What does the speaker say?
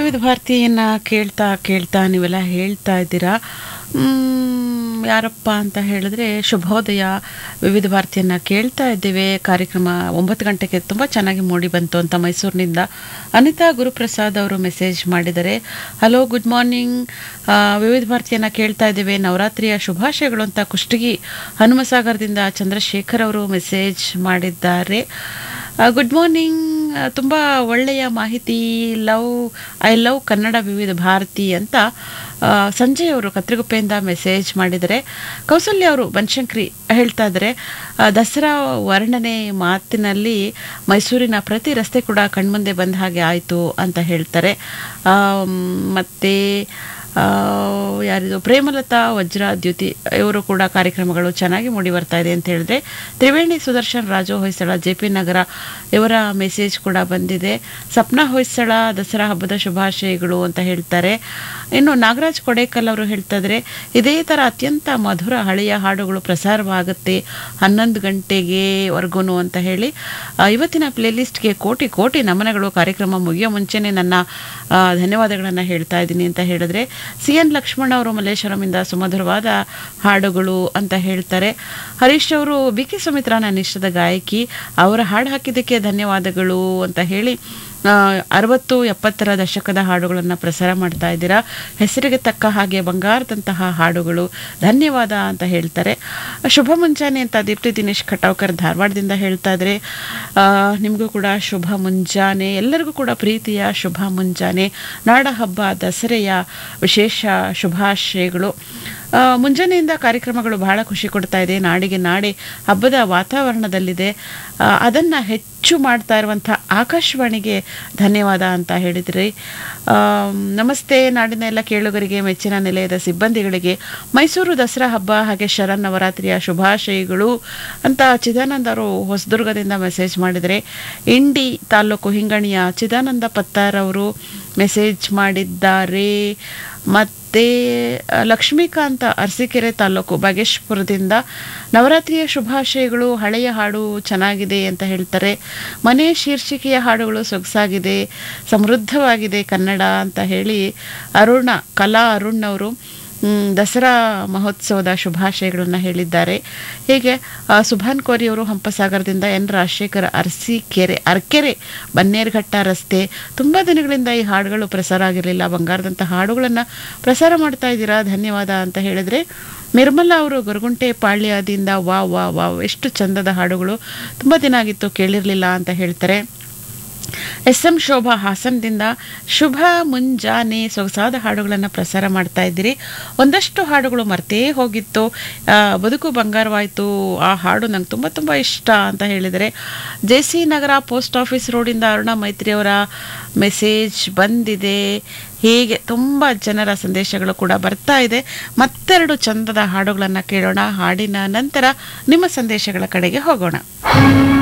ವಿವಿಧ ಭಾರತೀಯನ್ನ ಕೇಳ್ತಾ ಕೇಳ್ತಾ ನೀವೆಲ್ಲ ಹೇಳ್ತಾ ಇದ್ದೀರಾ ಮ್, ಯಾರಪ್ಪ ಅಂತ ಹೇಳಿದ್ರೆ ಶುಭೋದಯ ವಿವಿಧ ಭಾರತಿಯನ್ನ ಕೇಳ್ತಾ ಇದ್ದೇವೆ ಕಾರ್ಯಕ್ರಮ ಒಂಬತ್ತು ಗಂಟೆಗೆ ತುಂಬ ಚೆನ್ನಾಗಿ ಮೂಡಿ ಬಂತು ಅಂತ ಮೈಸೂರಿನಿಂದ ಅನಿತಾ ಗುರುಪ್ರಸಾದ್ ಅವರು ಮೆಸೇಜ್ ಮಾಡಿದ್ದಾರೆ ಹಲೋ ಗುಡ್ ಮಾರ್ನಿಂಗ್ ವಿವಿಧ ಭಾರತಿಯನ್ನ ಕೇಳ್ತಾ ಇದ್ದೇವೆ ನವರಾತ್ರಿಯ ಶುಭಾಶಯಗಳು ಅಂತ ಕುಷ್ಟಗಿ ಹನುಮಸಾಗರದಿಂದ ಚಂದ್ರಶೇಖರ್ ಅವರು ಮೆಸೇಜ್ ಮಾಡಿದ್ದಾರೆ ಗುಡ್ ಮಾರ್ನಿಂಗ್ ತುಂಬ ಒಳ್ಳೆಯ ಮಾಹಿತಿ ಲವ್ ಐ ಲವ್ ಕನ್ನಡ ವಿವಿಧ ಭಾರತಿ ಅಂತ ಆ, ಸಂಜಯ್ ಅವರು ಕತ್ರಿಗುಪ್ಪೆಯಿಂದ ಮೆಸೇಜ್ ಮಾಡಿದರೆ ಕೌಸಲ್ಯ ಅವರು ಬನಶಂಕರಿ ಹೇಳ್ತಾ ಇದ್ದಾರೆ ಆ, ದಸರಾ ವರ್ಣನೆ ಮಾತಿನಲ್ಲಿ ಮೈಸೂರಿನ ಪ್ರತಿ ರಸ್ತೆ ಕೂಡ ಕಣ್ಮುಂದೆ ಬಂದ ಹಾಗೆ ಆಯಿತು ಅಂತ ಹೇಳ್ತಾರೆ ಆಮ್, ಮತ್ತೆ ಆ, ಯಾರಿದು ಪ್ರೇಮಲತಾ ವಜ್ರ ದ್ಯುತಿ ಇವರು ಕೂಡ ಕಾರ್ಯಕ್ರಮಗಳು ಚೆನ್ನಾಗಿ ಮೂಡಿ ಬರ್ತಾ ಇದೆ ಅಂತ ಹೇಳಿದ್ರೆ ತ್ರಿವೇಣಿ ಸುದರ್ಶನ್ ರಾಜು ಹೊಯ್ಸಳ ಜೆ ಪಿ ನಗರ ಇವರ ಮೆಸೇಜ್ ಕೂಡ ಬಂದಿದೆ ಸಪ್ನ ಹೊಯ್ಸಳ ದಸರಾ ಹಬ್ಬದ ಶುಭಾಶಯಗಳು ಅಂತ ಹೇಳ್ತಾರೆ ಇನ್ನು ನಾಗರಾಜ್ ಕೊಡೇಕಲ್ ಅವರು ಹೇಳ್ತಾ ಇದ್ರೆ ಇದೇ ಥರ ಅತ್ಯಂತ ಮಧುರ ಹಳೆಯ ಹಾಡುಗಳು ಪ್ರಸಾರವಾಗುತ್ತೆ ಹನ್ನೊಂದು ಗಂಟೆಗೆವರೆಗೂ ಅಂತ ಹೇಳಿ ಆ, ಇವತ್ತಿನ ಪ್ಲೇಲಿಸ್ಟ್ಗೆ ಕೋಟಿ ಕೋಟಿ ನಮನಗಳು ಕಾರ್ಯಕ್ರಮ ಮುಗಿಯೋ ಮುಂಚೆನೆ ನನ್ನ ಆ, ಧನ್ಯವಾದಗಳನ್ನು ಹೇಳ್ತಾ ಇದ್ದೀನಿ ಅಂತ ಹೇಳಿದ್ರೆ ಸಿ ಎನ್ ಲಕ್ಷ್ಮಣ ಅವರು ಮಲ್ಲೇಶ್ವರಮಿಂದ ಸುಮಧುರವಾದ ಹಾಡುಗಳು ಅಂತ ಹೇಳ್ತಾರೆ ಹರೀಶ್ ಅವರು ಬಿ ಕೆ ಸುಮಿತ್ರಾ ನನ್ನ ಇಷ್ಟದ ಗಾಯಕಿ ಅವರ ಹಾಡು ಹಾಕಿದ್ದಕ್ಕೆ ಧನ್ಯವಾದಗಳು ಅಂತ ಹೇಳಿ ಆ, ಅರವತ್ತು ಎಪ್ಪತ್ತರ ದಶಕದ ಹಾಡುಗಳನ್ನು ಪ್ರಸಾರ ಮಾಡ್ತಾ ಇದ್ದೀರಾ ಹೆಸರಿಗೆ ತಕ್ಕ ಹಾಗೆ ಬಂಗಾರದಂತಹ ಹಾಡುಗಳು ಧನ್ಯವಾದ ಅಂತ ಹೇಳ್ತಾರೆ ಶುಭ ಮುಂಜಾನೆ ಅಂತ ದೀಪ್ತಿ ದಿನೇಶ್ ಖಟಾವ್ಕರ್ ಧಾರವಾಡದಿಂದ ಹೇಳ್ತಾ ಇದ್ರೆ ನಿಮಗೂ ಕೂಡ ಶುಭ ಮುಂಜಾನೆ ಎಲ್ಲರಿಗೂ ಕೂಡ ಪ್ರೀತಿಯ ಶುಭ ಮುಂಜಾನೆ ನಾಡ ಹಬ್ಬ ದಸರೆಯ ವಿಶೇಷ ಶುಭಾಶಯಗಳು ಆ, ಮುಂಜಾನೆಯಿಂದ ಕಾರ್ಯಕ್ರಮಗಳು ಬಹಳ ಖುಷಿ ಕೊಡ್ತಾ ಇದೆ ನಾಡಿಗೆ ನಾಡೆ ಹಬ್ಬದ ವಾತಾವರಣದಲ್ಲಿದೆ ಆ, ಅದನ್ನ ಹೆಚ್ಚು ಮಾಡ್ತಾ ಇರುವಂಥ ಆಕಾಶವಾಣಿಗೆ ಧನ್ಯವಾದ ಅಂತ ಹೇಳಿದ್ರಿ ಆಮ್, ನಮಸ್ತೆ ನಾಡಿನ ಎಲ್ಲ ಕೇಳುಗರಿಗೆ ಮೆಚ್ಚಿನ ನಿಲಯದ ಸಿಬ್ಬಂದಿಗಳಿಗೆ ಮೈಸೂರು ದಸರಾ ಹಬ್ಬ ಹಾಗೆ ಶರನ್ನವರಾತ್ರಿಯ ಶುಭಾಶಯಗಳು ಅಂತ ಚಿದಾನಂದ ಅವರು ಹೊಸದುರ್ಗದಿಂದ ಮೆಸೇಜ್ ಮಾಡಿದರೆ ಇಂಡಿ ತಾಲೂಕು ಹಿಂಗಣಿಯ ಚಿದಾನಂದ ಪತ್ತಾರ್ ಅವರು ಮೆಸೇಜ್ ಮಾಡಿದ್ದಾರೆ ಮತ್ತು ಲಕ್ಷ್ಮೀಕಾಂತ ಅರಸೀಕೆರೆ ತಾಲೂಕು ಬಾಗೇಶ್ಪುರದಿಂದ ನವರಾತ್ರಿಯ ಶುಭಾಶಯಗಳು ಹಳೆಯ ಹಾಡು ಚೆನ್ನಾಗಿದೆ ಅಂತ ಹೇಳ್ತಾರೆ ಮನೆ ಶೀರ್ಷಿಕೆಯ ಹಾಡುಗಳು ಸೊಗಸಾಗಿದೆ ಸಮೃದ್ಧವಾಗಿದೆ ಕನ್ನಡ ಅಂತ ಹೇಳಿ ಅರುಣ ಕಲಾ ಅರುಣ್ ಅವರು ಮ್, ದಸರಾ ಮಹೋತ್ಸವದ ಶುಭಾಶಯಗಳನ್ನು ಹೇಳಿದ್ದಾರೆ ಹೀಗೆ ಆ, ಸುಭಾನ್ ಕೋರಿ ಅವರು ಹಂಪಸಾಗರದಿಂದ ಎನ್ ರಾಜಶೇಖರ್ ಅರಸೀಕೆರೆ ಅರ್ಕೆರೆ ಬನ್ನೇರ್ಘಟ್ಟ ರಸ್ತೆ ತುಂಬ ದಿನಗಳಿಂದ ಈ ಹಾಡುಗಳು ಪ್ರಸಾರ ಆಗಿರಲಿಲ್ಲ ಬಂಗಾರದಂಥ ಹಾಡುಗಳನ್ನು ಪ್ರಸಾರ ಮಾಡ್ತಾ ಇದ್ದೀರಾ ಧನ್ಯವಾದ ಅಂತ ಹೇಳಿದ್ರೆ ನಿರ್ಮಲಾ ಅವರು ಗೊರಗುಂಟೆ ಪಾಳ್ಯದಿಂದ ವಾ ವಾ ವಾ ಎಷ್ಟು ಚಂದದ ಹಾಡುಗಳು ತುಂಬ ದಿನ ಆಗಿತ್ತು ಕೇಳಿರಲಿಲ್ಲ ಅಂತ ಹೇಳ್ತಾರೆ ಎಸ್ ಎಂ ಶೋಭಾ ಹಾಸನದಿಂದ ಶುಭ ಮುಂಜಾನೆ ಸೊಗಸಾದ ಹಾಡುಗಳನ್ನು ಪ್ರಸಾರ ಮಾಡ್ತಾ ಇದ್ದೀರಿ ಒಂದಷ್ಟು ಹಾಡುಗಳು ಮರ್ತೇ ಹೋಗಿತ್ತು ಆ, ಬದುಕು ಬಂಗಾರವಾಯಿತು ಆ ಹಾಡು ನಂಗೆ ತುಂಬ ತುಂಬ ಇಷ್ಟ ಅಂತ ಹೇಳಿದರೆ J C Nagar post office ರೋಡಿಂದ ಅರುಣ ಮೈತ್ರಿ ಅವರ ಮೆಸೇಜ್ ಬಂದಿದೆ ಹೀಗೆ ತುಂಬ ಜನರ ಸಂದೇಶಗಳು ಕೂಡ ಬರ್ತಾ ಇದೆ ಮತ್ತೆರಡು ಚಂದದ ಹಾಡುಗಳನ್ನು ಕೇಳೋಣ ಹಾಡಿನ ನಂತರ ನಿಮ್ಮ ಸಂದೇಶಗಳ ಕಡೆಗೆ ಹೋಗೋಣ